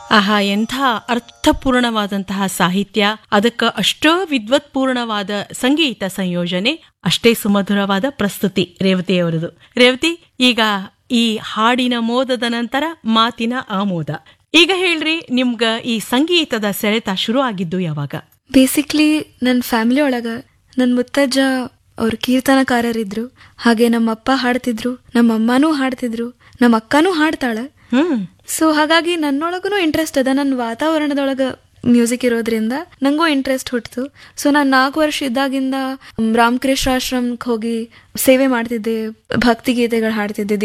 ಆಹಾ ಎಂಥ ಅರ್ಥಪೂರ್ಣವಾದಂತಹ ಸಾಹಿತ್ಯ ಅದಕ್ಕ ಅಷ್ಟೋ ವಿದ್ವತ್ಪೂರ್ಣವಾದ ಸಂಗೀತ ಸಂಯೋಜನೆ ಅಷ್ಟೇ ಸುಮಧುರವಾದ ಪ್ರಸ್ತುತಿ ರೇವತಿಯವರದು ರೇವತಿ ಈಗ ಈ ಹಾಡಿನ ಮೋದದ ನಂತರ ಮಾತಿನ ಆಮೋದ ಈಗ ಹೇಳ್ರಿ ನಿಮ್ಗ ಈ ಸಂಗೀತದ ಸೆಳೆತ ಶುರು ಆಗಿದ್ದು ಯಾವಾಗ ಬೇಸಿಕ್ಲಿ ನನ್ನ ಫ್ಯಾಮಿಲಿ ಒಳಗ ನನ್ನ ಮುತ್ತಜ್ಜ ಅವ್ರು ಕೀರ್ತನಕಾರರಿದ್ರು ಹಾಗೆ ನಮ್ಮ ಅಪ್ಪ ಹಾಡ್ತಿದ್ರು ನಮ್ಮ ಅಮ್ಮನೂ ಹಾಡ್ತಿದ್ರು ನಮ್ಮ ಅಕ್ಕನೂ ಹಾಡ್ತಾಳ ಹ್ಮ್ ಸೊ ಹಾಗಾಗಿ ನನ್ನೊಳಗೂ ಇಂಟ್ರೆಸ್ಟ್ ಅದ ನನ್ನ ವಾತಾವರಣದೊಳಗ ಮ್ಯೂಸಿಕ್ ಇರೋದ್ರಿಂದ ನಂಗೂ ಇಂಟ್ರೆಸ್ಟ್ ಹುಟ್ಟಿತು ಸೊ ನಾನು ನಾಲ್ಕು ವರ್ಷ ಇದ್ದಾಗಿಂದ ರಾಮಕೃಷ್ಣ ಆಶ್ರಮಕ್ಕೆ ಹೋಗಿ ಸೇವೆ ಮಾಡ್ತಿದ್ದೆ ಭಕ್ತಿಗೀತೆಗಳು ಹಾಡ್ತಿದ್ದೆ